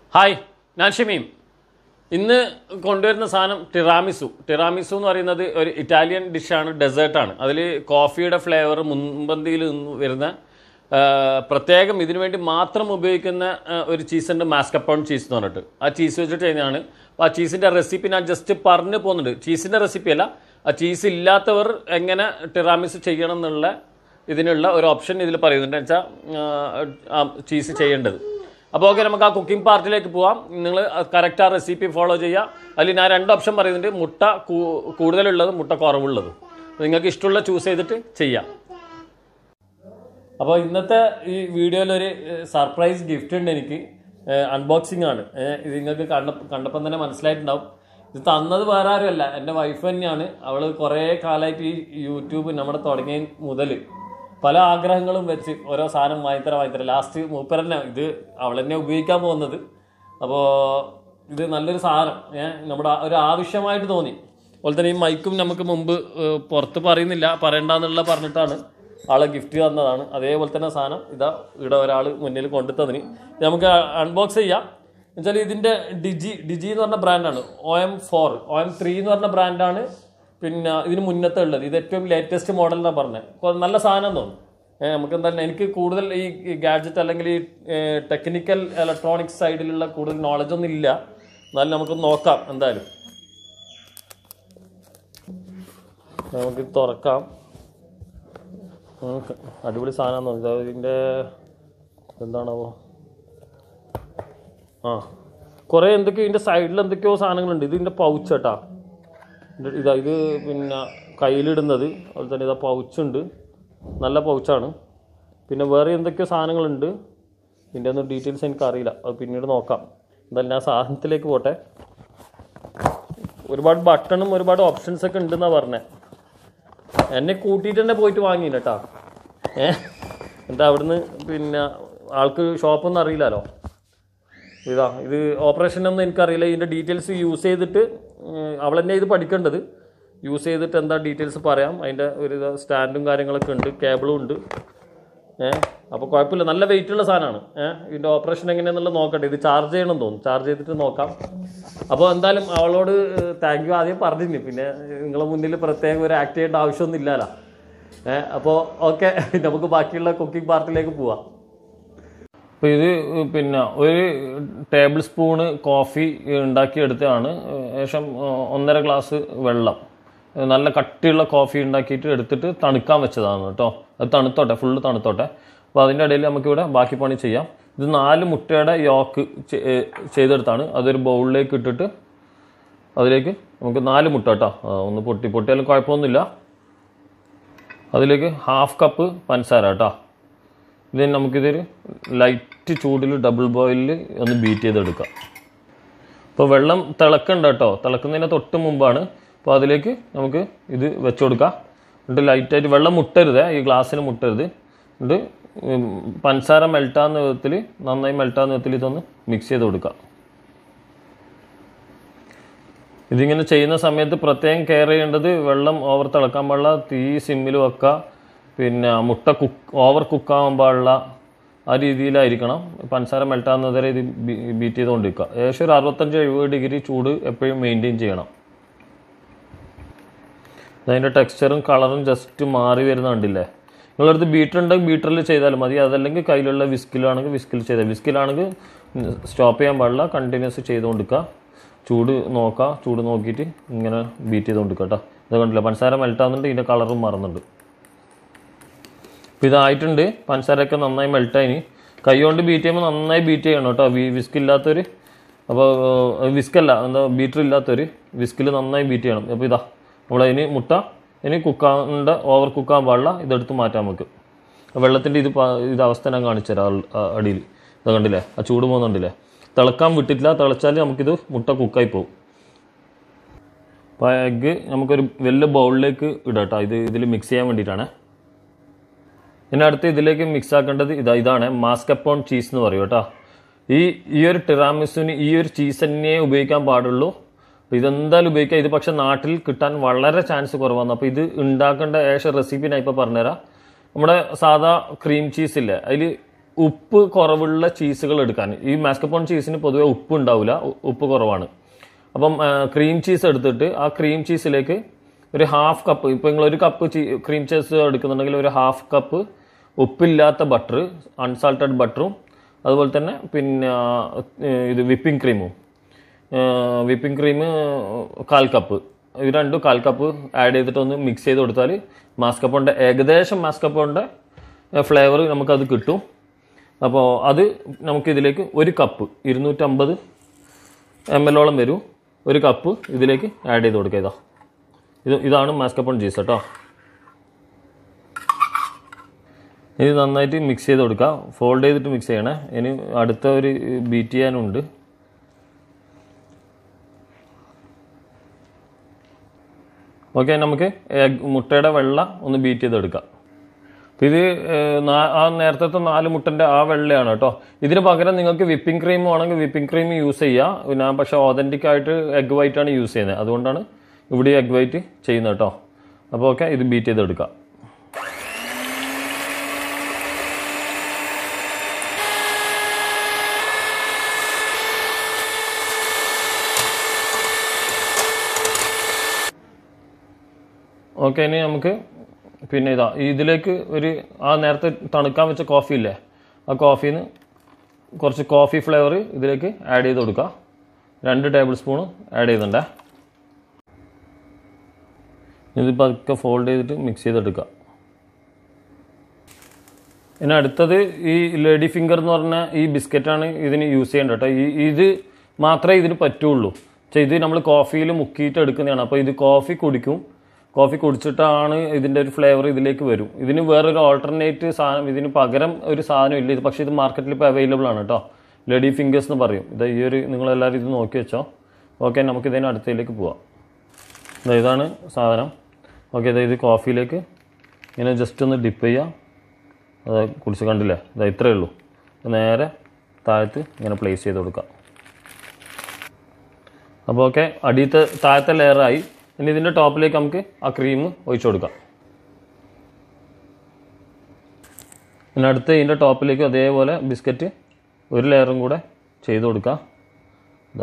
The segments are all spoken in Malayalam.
ഹായ് ഞാൻ ഷമീം ഇന്ന് കൊണ്ടുവരുന്ന സാധനം ടിറാമിസു ടിറാമിസു എന്ന് പറയുന്നത് ഒരു ഇറ്റാലിയൻ ഡിഷാണ് ഡെസേർട്ടാണ് അതിൽ കോഫിയുടെ ഫ്ലേവർ മുൻപന്തിയിൽ നിന്ന് വരുന്ന ആ, പ്രത്യേകം ഇതിനു വേണ്ടി മാത്രം ഉപയോഗിക്കുന്ന ആ, ഒരു ചീസുണ്ട് മാസ്കപ്പോൺ ചീസ് എന്ന് പറഞ്ഞിട്ട് ആ ചീസ് വെച്ചിട്ട് ചെയ്യുന്നതാണ് അപ്പോൾ ആ ചീസിൻ്റെ റെസിപ്പി ഞാൻ ജസ്റ്റ് പറഞ്ഞു പോകുന്നുണ്ട് ചീസിൻ്റെ റെസിപ്പി അല്ല ആ ചീസ് ഇല്ലാത്തവർ എങ്ങനെ ടിറാമിസ് ചെയ്യണം എന്നുള്ള ഇതിനുള്ള ഒരു ഓപ്ഷൻ ഇതിൽ പറയുന്നുണ്ട് വെച്ചാൽ ചീസ് ചെയ്യേണ്ടത് അപ്പോൾ ഓക്കെ നമുക്ക് ആ കുക്കിംഗ് പാർട്ടിലേക്ക് പോവാം നിങ്ങൾ കറക്റ്റ് ആ റെസിപ്പി ഫോളോ ചെയ്യുക അതിൽ ഞാൻ രണ്ട് ഓപ്ഷൻ പറയുന്നുണ്ട് മുട്ട കൂ- കൂടുതലുള്ളതും മുട്ട കുറവുള്ളതും നിങ്ങൾക്ക് ഇഷ്ടമുള്ള ചൂസ് ചെയ്തിട്ട് ചെയ്യാം അപ്പോൾ ഇന്നത്തെ ഈ വീഡിയോയിൽ ഒരു സർപ്രൈസ് ഗിഫ്റ്റ് ഉണ്ട് എനിക്ക് അൺബോക്സിംഗ് ആണ് ഏഹ് ഇത് നിങ്ങൾക്ക് കണ്ട കണ്ടപ്പം തന്നെ മനസ്സിലായിട്ടുണ്ടാവും ഇത് തന്നത് വേറെ ആരുമല്ല എൻ്റെ വൈഫ് തന്നെയാണ് അവൾ കുറേ കാലമായിട്ട് ഈ യൂട്യൂബ് നമ്മുടെ തുടങ്ങിയ മുതൽ പല ആഗ്രഹങ്ങളും വെച്ച് ഓരോ സാധനം വാങ്ങിത്തര വാങ്ങിത്തര ലാസ്റ്റ് മൂപ്പരന്നെ ഇത് അവൾ തന്നെ ഉപയോഗിക്കാൻ പോകുന്നത് അപ്പോൾ ഇത് നല്ലൊരു സാധനം ഏഹ് നമ്മുടെ ഒരു ആവശ്യമായിട്ട് തോന്നി അതുപോലെ തന്നെ ഈ മൈക്കും നമുക്ക് മുമ്പ് ഏഹ്, പുറത്ത് പറയുന്നില്ല പറയണ്ടെന്നുള്ള പറഞ്ഞിട്ടാണ് ആളെ ഗിഫ്റ്റ് തന്നതാണ് അതേപോലെ തന്നെ സാധനം ഇതാ ഇവിടെ ഒരാൾ മുന്നിൽ കൊണ്ടു തന്നിന് ഇത് നമുക്ക് അൺബോക്സ് ചെയ്യാം എന്നുവെച്ചാൽ ഇതിൻ്റെ ഡിജി ഡിജി എന്ന് പറഞ്ഞ ബ്രാൻഡാണ് O M four O M three എന്ന് പറഞ്ഞ ബ്രാൻഡാണ് പിന്നെ ഇതിന് മുന്നത്തെ ഉള്ളത് ഇത് ഏറ്റവും ലേറ്റസ്റ്റ് മോഡൽ എന്നാണ് പറഞ്ഞത് നല്ല സാധനം തോന്നുന്നു ഏഹ് നമുക്ക് എന്തായാലും എനിക്ക് കൂടുതൽ ഈ ഗാഡ്ജറ്റ് അല്ലെങ്കിൽ ഈ ടെക്നിക്കൽ ഇലക്ട്രോണിക്സ് സൈഡിലുള്ള കൂടുതൽ നോളജ് ഒന്നും ഇല്ല എന്നാലും നമുക്ക് നോക്കാം എന്തായാലും നമുക്ക് തുറക്കാം നമുക്ക് അടിപൊളി സാധനം തോന്നി ഇതിൻ്റെ എന്താണാവോ ആ കുറേ എന്തൊക്കെയോ ഇതിൻ്റെ സൈഡിൽ എന്തൊക്കെയോ സാധനങ്ങളുണ്ട് ഇതിൻ്റെ പൗച്ച് കേട്ടാ ഇത് ഇതാ ഇത് പിന്നെ കയ്യിലിടുന്നത് അതുപോലെ തന്നെ ഇതാ പൗച്ചുണ്ട് നല്ല പൗച്ചാണ് പിന്നെ വേറെ എന്തൊക്കെയോ സാധനങ്ങളുണ്ട് ഇതിൻ്റെ ഒന്നും ഡീറ്റെയിൽസ് എനിക്കറിയില്ല അത് പിന്നീട് നോക്കാം എന്തായാലും ഞാൻ സാധനത്തിലേക്ക് പോട്ടെ ഒരുപാട് ബട്ടണും ഒരുപാട് ഓപ്ഷൻസ് ഒക്കെ ഉണ്ടെന്നാണ് പറഞ്ഞത് എന്നെ കൂട്ടിയിട്ട് തന്നെ പോയിട്ട് വാങ്ങിയില്ല കേട്ടാ ഏ എന്താ അവിടുന്ന് പിന്നെ ആൾക്ക് ഷോപ്പൊന്നും അറിയില്ലല്ലോ ഇതാ ഇത് ഓപ്പറേഷൻ ഒന്നും എനിക്കറിയില്ല ഇതിൻ്റെ ഡീറ്റെയിൽസ് യൂസ് ചെയ്തിട്ട് ഉം, അവൾ തന്നെ ഇത് പഠിക്കേണ്ടത് യൂസ് ചെയ്തിട്ട് എന്താ ഡീറ്റെയിൽസ് പറയാം അതിൻ്റെ ഒരു ഇത് സ്റ്റാൻഡും കാര്യങ്ങളൊക്കെ ഉണ്ട് കേബിളും ഉണ്ട് ഏഹ് അപ്പോൾ കുഴപ്പമില്ല നല്ല വെയിറ്റ് ഉള്ള സാധനമാണ് ഏഹ് ഇതിൻ്റെ ഓപ്പറേഷൻ എങ്ങനെയാണെന്നുള്ളത് നോക്കട്ടെ ഇത് ചാർജ് ചെയ്യണം എന്ന് തോന്നുന്നു ചാർജ് ചെയ്തിട്ട് നോക്കാം അപ്പോൾ എന്തായാലും അവളോട് താങ്ക് യു ആദ്യം പറഞ്ഞിരുന്നു പിന്നെ നിങ്ങളെ മുന്നിൽ പ്രത്യേകം ഒരു ആക്ട് ചെയ്യേണ്ട ആവശ്യമൊന്നും ഇല്ലല്ലോ ഏഹ് അപ്പോൾ ഓക്കെ നമുക്ക് ബാക്കിയുള്ള കുക്കിംഗ് പാർട്ടിലേക്ക് പോവാം അപ്പോൾ ഇത് പിന്നെ ഒരു ടേബിൾ സ്പൂണ് കോഫി ഉണ്ടാക്കിയെടുത്തതാണ് ഏകദേശം ഒന്നര ഗ്ലാസ് വെള്ളം നല്ല കട്ടിയുള്ള കോഫി ഉണ്ടാക്കിയിട്ട് എടുത്തിട്ട് തണുക്കാൻ വെച്ചതാണ് കേട്ടോ അത് തണുത്തോട്ടെ ഫുള്ള് തണുത്തോട്ടെ അപ്പോൾ അതിൻ്റെ ഇടയിൽ നമുക്കിവിടെ ബാക്കി പണി ചെയ്യാം ഇത് നാല് മുട്ടയുടെ യോക്ക് ചെ- ഏ, ചെയ്തെടുത്താണ് അതൊരു ബൗളിലേക്ക് ഇട്ടിട്ട് അതിലേക്ക് നമുക്ക് നാല് മുട്ട കേട്ടോ ആ, ഒന്ന് പൊട്ടി പൊട്ടിയാലും കുഴപ്പമൊന്നുമില്ല അതിലേക്ക് ഹാഫ് കപ്പ് പഞ്ചസാര കേട്ടോ ഇത് നമുക്കിതൊരു ലൈറ്റ് ചൂടിൽ ഡബിൾ ബോയിലിൽ ഒന്ന് ബീറ്റ് ചെയ്തെടുക്കാം ഇപ്പോൾ വെള്ളം തിളക്കണ്ട കേട്ടോ തിളക്കുന്നതിന് തൊട്ട് മുമ്പാണ് അപ്പോൾ അതിലേക്ക് നമുക്ക് ഇത് വെച്ച് കൊടുക്കാം എന്നിട്ട് ലൈറ്റായിട്ട് വെള്ളം മുട്ടരുത് ഈ ഗ്ലാസ്സിന് മുട്ടരുത് എന്നിട്ട് ഉം പഞ്ചസാര മെൽട്ടാകുന്ന വിധത്തിൽ നന്നായി മെൽട്ടാകുന്ന വിധത്തിൽ ഇതൊന്ന് മിക്സ് ചെയ്ത് കൊടുക്കാം ഇതിങ്ങനെ ചെയ്യുന്ന സമയത്ത് പ്രത്യേകം കെയർ ചെയ്യേണ്ടത് വെള്ളം ഓവർ തിളക്കാൻ പാടില്ല തീ സിമ്മിൽ വെക്കുക പിന്നെ മുട്ട കുക്ക് ഓവർ കുക്കാവാൻ പാടില്ല ആ രീതിയിലായിരിക്കണം പഞ്ചസാര മെൽട്ടാകുന്നത് വരെ ഇത് ബീറ്റ് ചെയ്തുകൊണ്ടിരിക്കുക ഏകദേശം ഒരു അറുപത്തഞ്ച് എഴുപത് ഡിഗ്രി ചൂട് എപ്പോഴും മെയിൻറ്റെയിൻ ചെയ്യണം അതിൻ്റെ ടെക്സ്ചറും കളറും ജസ്റ്റ് മാറി വരുന്ന കണ്ടില്ലേ നിങ്ങളടുത്ത് ബീറ്റർ ഉണ്ടെങ്കിൽ ബീറ്ററിൽ ചെയ്താലും മതി അതല്ലെങ്കിൽ കയ്യിലുള്ള വിസ്കിലാണെങ്കിൽ വിസ്കിൽ ചെയ്താൽ വിസ്കിലാണെങ്കിൽ സ്റ്റോപ്പ് ചെയ്യാൻ പാടില്ല കണ്ടിന്യൂസ് ചെയ്തുകൊണ്ടിരിക്കുക ചൂട് നോക്കുക ചൂട് നോക്കിയിട്ട് ഇങ്ങനെ ബീറ്റ് ചെയ്തുകൊണ്ടിരിക്കുക കേട്ടോ ഇത് കണ്ടില്ല പഞ്ചസാര മെൽട്ടാകുന്നുണ്ട് ഇതിൻ്റെ കളറും മാറുന്നുണ്ട് അപ്പോൾ ഇതായിട്ടുണ്ട് പഞ്ചസാരയൊക്കെ നന്നായി മെൽട്ടായിനി കൈ കൊണ്ട് ബീറ്റ് ചെയ്യുമ്പോൾ നന്നായി ബീറ്റ് ചെയ്യണം കേട്ടോ വിസ്ക് ഇല്ലാത്തൊരു അപ്പോൾ വിസ്കല്ല എന്താ ബീറ്റർ ഇല്ലാത്തൊരു വിസ്കിൽ നന്നായി ബീറ്റ് ചെയ്യണം അപ്പോൾ ഇതാ നമ്മളതിന് മുട്ട ഇനി കുക്കാണ്ട് ഓവർ കുക്കാൻ പാടില്ല ഇതെടുത്ത് മാറ്റാം നമുക്ക് വെള്ളത്തിൻ്റെ ഇത് പ- ഇത് അവസ്ഥ ഞാൻ കാണിച്ചു തരാം അൾ- ആ അടിയിൽ ഇത് കണ്ടില്ലേ ആ ചൂട് പോകുന്നുണ്ടല്ലേ തിളക്കാൻ വിട്ടിട്ടില്ല തിളച്ചാൽ നമുക്കിത് മുട്ട കുക്കായി പോകും അപ്പോൾ എഗ്ഗ് നമുക്കൊരു വലിയ ബൗളിലേക്ക് ഇടാം കേട്ടോ ഇത് ഇതിൽ മിക്സ് ചെയ്യാൻ വേണ്ടിയിട്ടാണ് ഇനി അടുത്ത് ഇതിലേക്ക് മിക്സ് ആക്കേണ്ടത് ഇതാ ഇതാണ് മാസ്കപ്പോൺ ചീസ് എന്ന് പറയും കേട്ടോ ഈ ഈ ഒരു ടിറാമിസുന് ഈ ഒരു ചീസ് തന്നെ ഉപയോഗിക്കാൻ പാടുള്ളൂ അപ്പോൾ ഇതെന്തായാലും ഉപയോഗിക്കാം ഇത് പക്ഷെ നാട്ടിൽ കിട്ടാൻ വളരെ ചാൻസ് കുറവാണ് അപ്പോൾ ഇത് ഉണ്ടാക്കേണ്ട ഏകദേശം റെസിപ്പി ഞാൻ ഇപ്പോൾ പറഞ്ഞുതരാം നമ്മുടെ സാധാ ക്രീം ചീസ് ഇല്ലേ അതിൽ ഉപ്പ് കുറവുള്ള ചീസുകൾ എടുക്കാൻ ഈ മാസ്കപ്പോൺ ചീസിന് പൊതുവെ ഉപ്പ് ഉണ്ടാവില്ല ഉ- ഉപ്പ് കുറവാണ് അപ്പം ക്രീം ചീസ് എടുത്തിട്ട് ആ ക്രീം ചീസിലേക്ക് ഒരു ഹാഫ് കപ്പ് ഇപ്പം നിങ്ങൾ ഒരു കപ്പ് ക്രീം ചീസ് എടുക്കുന്നുണ്ടെങ്കിൽ ഒരു ഹാഫ് കപ്പ് ഉപ്പില്ലാത്ത ബട്ടർ അൺസാൾട്ടഡ് ബട്ടറും അതുപോലെ തന്നെ പിന്നെ ഏഹ്, ഇത് വിപ്പിംഗ് ക്രീമും വിപ്പിംഗ് ക്രീം കാൽ കപ്പ് ഇത് രണ്ടും കാൽ കപ്പ് ആഡ് ചെയ്തിട്ട് ഒന്ന് മിക്സ് ചെയ്ത് കൊടുത്താൽ മാസ്കപ്പോണിൻ്റെ ഏകദേശം മാസ്കപ്പോണിൻ്റെ ഫ്ലേവർ നമുക്കത് കിട്ടും അപ്പോൾ അത് നമുക്കിതിലേക്ക് ഒരു കപ്പ് ഇരുന്നൂറ്റമ്പത് എം എല്ലോളം വരും ഒരു കപ്പ് ഇതിലേക്ക് ആഡ് ചെയ്ത് കൊടുക്കുക ഇതാ ഇത് ഇതാണ് മാസ്കപ്പോൺ ചീസ് കേട്ടോ ഇത് നന്നായിട്ട് മിക്സ് ചെയ്ത് കൊടുക്കുക ഫോൾഡ് ചെയ്തിട്ട് മിക്സ് ചെയ്യണേ ഇനി അടുത്ത ഒരു ബീറ്റ് ചെയ്യാനുണ്ട് ഓക്കെ നമുക്ക് egg- മുട്ടയുടെ വെള്ള ഒന്ന് ബീറ്റ് ചെയ്തെടുക്കാം അപ്പൊ ഇത് ഏഹ്, നാ- ആ നേരത്തെ നാല് മുട്ടന്റെ ആ വെള്ളയാണ് കേട്ടോ ഇതിന് പകരം നിങ്ങൾക്ക് വിപ്പിംഗ് ക്രീം ആണെങ്കിൽ വിപ്പിംഗ് ക്രീം യൂസ് ചെയ്യുക ഞാൻ പക്ഷെ ഓതന്റിക് ആയിട്ട് എഗ് വൈറ്റ് ആണ് യൂസ് ചെയ്യുന്നത് അതുകൊണ്ടാണ് ഇവിടെ എഗ് വൈറ്റ് ചെയ്യുന്നത് കേട്ടോ അപ്പോൾ ഓക്കെ ഇത് ബീറ്റ് ചെയ്തെടുക്കാം ഓക്കെ ഇനി നമുക്ക് പിന്നെ ഇതാ ഇതിലേക്ക് ഒരു ആ നേരത്തെ തണുക്കാൻ വെച്ച കോഫി ഇല്ലേ ആ കോഫിന്ന് കുറച്ച് കോഫി ഫ്ലേവർ ഇതിലേക്ക് ആഡ് ചെയ്ത് കൊടുക്കുക രണ്ട് ടേബിൾ സ്പൂൺ ആഡ് ചെയ്യുന്നുണ്ടേ ഇത് പതുക്കെ ഫോൾഡ് ചെയ്തിട്ട് മിക്സ് ചെയ്തെടുക്കുക ഇനി അടുത്തത് ഈ ലേഡി ഫിംഗർ എന്ന് പറഞ്ഞ ഈ ബിസ്ക്കറ്റാണ് ഇതിന് യൂസ് ചെയ്യേണ്ടത് കേട്ടോ ഈ ഇത് മാത്രമേ ഇതിന് പറ്റുള്ളൂ പക്ഷേ ഇത് നമ്മൾ കോഫിയിൽ മുക്കിയിട്ട് എടുക്കുന്നതാണ് അപ്പോൾ ഇത് കോഫി കുടിക്കും കോഫി കുടിച്ചിട്ടാണ് ഇതിൻ്റെ ഒരു ഫ്ലേവർ ഇതിലേക്ക് വരും ഇതിന് വേറൊരു ഓൾട്ടർനേറ്റ് സാധനം ഇതിന് പകരം ഒരു സാധനം ഇല്ല ഇത് പക്ഷേ ഇത് മാർക്കറ്റിൽ ഇപ്പോൾ അവൈലബിൾ ആണ് കേട്ടോ ലേഡി ഫിംഗേഴ്സ് എന്ന് പറയും ഇത് ഈ ഒരു നിങ്ങളെല്ലാവരും ഇത് നോക്കി വെച്ചോ ഓക്കെ നമുക്ക് ഇതിന് അടുത്തതിലേക്ക് പോവാം ദാ ഇതാണ് സാധനം ഓക്കെ ഇത് കോഫിയിലേക്ക് ഇങ്ങനെ ജസ്റ്റ് ഒന്ന് ഡിപ്പ് ചെയ്യുക അത് കുടിച്ച് കണ്ടില്ലേ ഇതാ ഇത്രയേ ഉള്ളൂ ഇത് നേരെ താഴത്ത് ഇങ്ങനെ പ്ലേസ് ചെയ്ത് കൊടുക്കുക അപ്പോൾ ഓക്കെ അടിയത്തെ താഴത്തെ ലെയറായി ഇനി ഇതിൻ്റെ ടോപ്പിലേക്ക് നമുക്ക് ആ ക്രീം ഒഴിച്ചു കൊടുക്കാം പിന്നെ അടുത്ത് ഇതിൻ്റെ ടോപ്പിലേക്ക് അതേപോലെ ബിസ്ക്കറ്റ് ഒരു ലെയറും കൂടെ ചെയ്ത് കൊടുക്കാം ഇതാ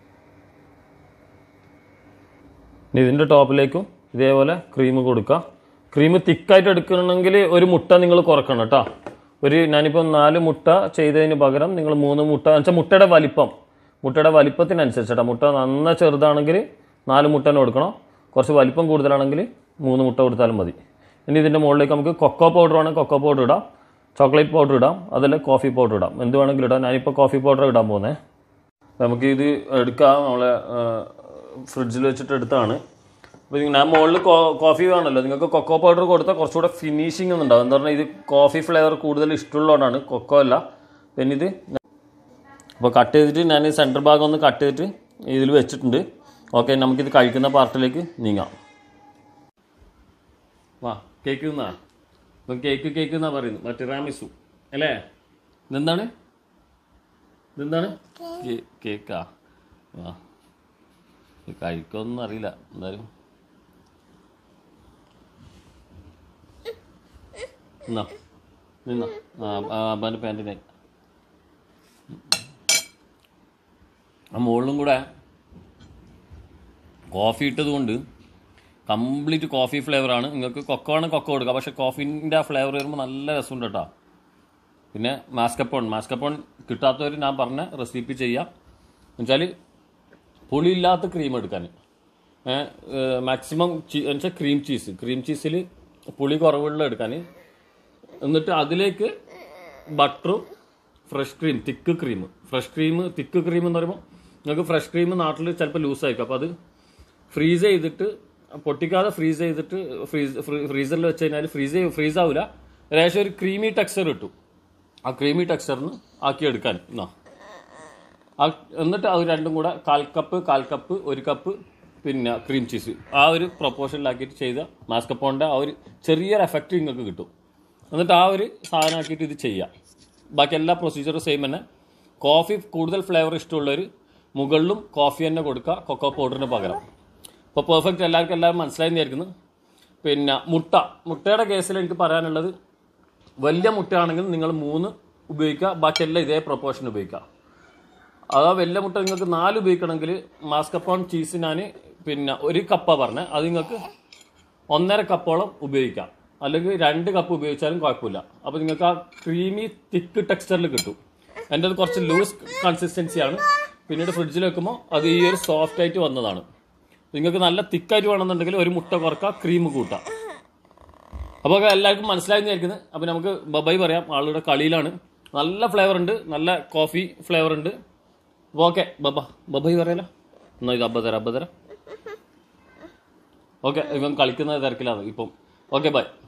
ഇനി ഇതിൻ്റെ ടോപ്പിലേക്കും ഇതേപോലെ ക്രീം കൊടുക്കുക ക്രീം തിക്കായിട്ട് എടുക്കണമെങ്കിൽ ഒരു മുട്ട നിങ്ങൾ കുറക്കണം കേട്ടോ ഒരു ഞാനിപ്പോൾ നാല് മുട്ട ചെയ്തതിന് പകരം നിങ്ങൾ മൂന്ന് മുട്ട എന്ന് വെച്ചാൽ മുട്ടയുടെ വലിപ്പം മുട്ടയുടെ വലിപ്പത്തിനനുസരിച്ചേട്ടാ മുട്ട നന്ന ചെറുതാണെങ്കിൽ നാല് മുട്ടനെ കൊടുക്കണം കുറച്ച് വലിപ്പം കൂടുതലാണെങ്കിൽ മൂന്ന് മുട്ട കൊടുത്താലും മതി ഇനി ഇതിൻ്റെ മുകളിലേക്ക് നമുക്ക് കൊക്കോ പൗഡർ വേണമെങ്കിൽ കൊക്കോ പൗഡർ ഇടാം ചോക്ലേറ്റ് പൗഡർ ഇടാം അതല്ല കോഫി പൗഡർ ഇടാം എന്ത് വേണമെങ്കിലും ഇടാം ഞാനിപ്പോൾ കോഫി പൗഡർ ഇടാൻ പോകുന്നത് നമുക്ക് ഇത് എടുക്കാം നമ്മളെ ഫ്രിഡ്ജിൽ വെച്ചിട്ട് എടുത്താണ് അപ്പോൾ ഞാൻ മുകളിൽ കോഫി വേണമല്ലോ നിങ്ങൾക്ക് കൊക്കോ പൗഡർ കൊടുത്താൽ കുറച്ചുകൂടെ ഫിനിഷിംഗ് ഒന്നുണ്ടാവും എന്താ പറഞ്ഞാൽ ഇത് കോഫി ഫ്ലേവർ കൂടുതൽ ഇഷ്ടമുള്ളതുകൊണ്ടാണ് കൊക്കോ അല്ല പിന്നെ ഇത് അപ്പോൾ കട്ട് ചെയ്തിട്ട് ഞാൻ സെൻറ്റർ ഭാഗം ഒന്ന് കട്ട് ചെയ്തിട്ട് ഇതിൽ വെച്ചിട്ടുണ്ട് ഓക്കെ നമുക്കിത് കഴിക്കുന്ന പാർട്ടിലേക്ക് നീങ്ങാം വാ കേക്ക് തിന്നാ ഇപ്പം കേക്ക് കേക്ക് എന്നാ പറയുന്നത് മറ്റേ റാമിസു അല്ലേ ഇതെന്താണ് ഇതെന്താണ് കേ- കേക്കാ ആ ഇത് കഴിക്കുമെന്നൊന്നും അറിയില്ല എന്തായാലും എന്നാ നിന്നോ ആ അബ്ബാൻ്റെ പാൻറ്റിനെ ആ മുകളിലും കൂടെ കോഫി ഇട്ടത് കൊണ്ട് കംപ്ലീറ്റ് കോഫി ഫ്ലേവറാണ് നിങ്ങൾക്ക് കൊക്കോ ആണ് കൊക്കോ കൊടുക്കുക പക്ഷേ കോഫീൻ്റെ ആ ഫ്ലേവർ വരുമ്പോൾ നല്ല രസമുണ്ട് കേട്ടോ പിന്നെ മാസ്കപ്പോൺ മാസ്കപ്പോൺ കിട്ടാത്തവർ ഞാൻ പറഞ്ഞ റെസിപ്പി ചെയ്യാം എന്നുവെച്ചാൽ പുളിയില്ലാത്ത ക്രീം എടുക്കാൻ മാക്സിമം എന്നുവെച്ചാൽ ക്രീം ചീസ് ക്രീം ചീസിൽ പുളി കുറവുള്ള എടുക്കാൻ എന്നിട്ട് അതിലേക്ക് ബട്ടറും fresh cream thick cream fresh cream thick cream എന്ന് പറയുമ്പോൾ നിങ്ങൾക്ക് ഫ്രഷ് ക്രീം നാട്ടിൽ ചിലപ്പോൾ ലൂസ് ആയിരിക്കും അപ്പോൾ അത് ഫ്രീസ് ചെയ്തിട്ട് പൊട്ടിക്കാതെ ഫ്രീസ് ചെയ്തിട്ട് ഫ്രീസ് ഫ്രീസറിൽ വെച്ച് കഴിഞ്ഞാൽ ഫ്രീസ് ഫ്രീസ് ആവില്ല ഏകദേശം ഒരു ക്രീമി ടെക്സ്ചർ കിട്ടും ആ ക്രീമി ടെക്സ്ചറിന് ആക്കി എടുക്കാൻ എന്നാ ആ എന്നിട്ട് അത് രണ്ടും കൂടെ കാൽ കപ്പ് കാൽ കപ്പ് ഒരു കപ്പ് പിന്നെ ക്രീം ചീസ് ആ ഒരു പ്രൊപ്പോർഷനിലാക്കിയിട്ട് ചെയ്ത മാസ്കപ്പോണിൻ്റെ ആ ഒരു ചെറിയൊരു എഫക്റ്റ് നിങ്ങൾക്ക് കിട്ടും എന്നിട്ട് ആ ഒരു സാധനമാക്കിയിട്ട് ഇത് ചെയ്യാം ബാക്കി എല്ലാ പ്രൊസീജിയറും സെയിം തന്നെ കോഫി കൂടുതൽ ഫ്ലേവർ ഇഷ്ടമുള്ളവർ മുകളിലും കോഫി തന്നെ കൊടുക്കുക കൊക്കോ പൗഡറിന് പകരം ഇപ്പോൾ പെർഫെക്റ്റ് എല്ലാവർക്കും എല്ലാവരും മനസ്സിലായി വിചാരിക്കുന്നു പിന്നെ മുട്ട മുട്ടയുടെ കേസിൽ എനിക്ക് പറയാനുള്ളത് വലിയ മുട്ടയാണെങ്കിൽ നിങ്ങൾ മൂന്ന് ഉപയോഗിക്കുക ബാക്കിയെല്ലാം ഇതേ പ്രൊപ്പോർഷൻ ഉപയോഗിക്കുക അതാ വലിയ മുട്ട നിങ്ങൾക്ക് നാല് ഉപയോഗിക്കണമെങ്കിൽ മാസ്കപ്പോൺ ചീസ് ഞാൻ പിന്നെ ഒരു കപ്പ പറഞ്ഞത് അത് നിങ്ങൾക്ക് ഒന്നര കപ്പോളം ഉപയോഗിക്കാം അല്ലെങ്കിൽ രണ്ട് കപ്പ് ഉപയോഗിച്ചാലും കുഴപ്പമില്ല അപ്പോൾ നിങ്ങൾക്ക് ആ ക്രീമി തിക്ക് ടെക്സ്ചറിൽ കിട്ടും എൻ്റെ അത് കുറച്ച് ലൂസ് കൺസിസ്റ്റൻസിയാണ് പിന്നീട് ഫ്രിഡ്ജിൽ വെക്കുമ്പോൾ അത് ഈ ഒരു സോഫ്റ്റ് ആയിട്ട് വന്നതാണ് നിങ്ങൾക്ക് നല്ല തിക്കായിട്ട് വേണമെന്നുണ്ടെങ്കിൽ ഒരു മുട്ട കുറക്കുക ക്രീം കൂട്ടാം അപ്പോൾ എല്ലാവർക്കും മനസ്സിലായി വിചാരിക്കുന്നത് അപ്പോൾ നമുക്ക് ബബായി പറയാം ആളുടെ കളിയിലാണ് നല്ല ഫ്ലേവർ ഉണ്ട് നല്ല കോഫി ഫ്ലേവർ ഉണ്ട് അപ്പോൾ ഓക്കെ ബബ ബബായി പറയാലോ എന്നാ ഇത് അബ്ബ തരാം അബ്ബ തരാം ഓക്കെ ഇവൻ കളിക്കുന്ന തിരക്കിലാണ് ഇപ്പം ഓക്കെ ബൈ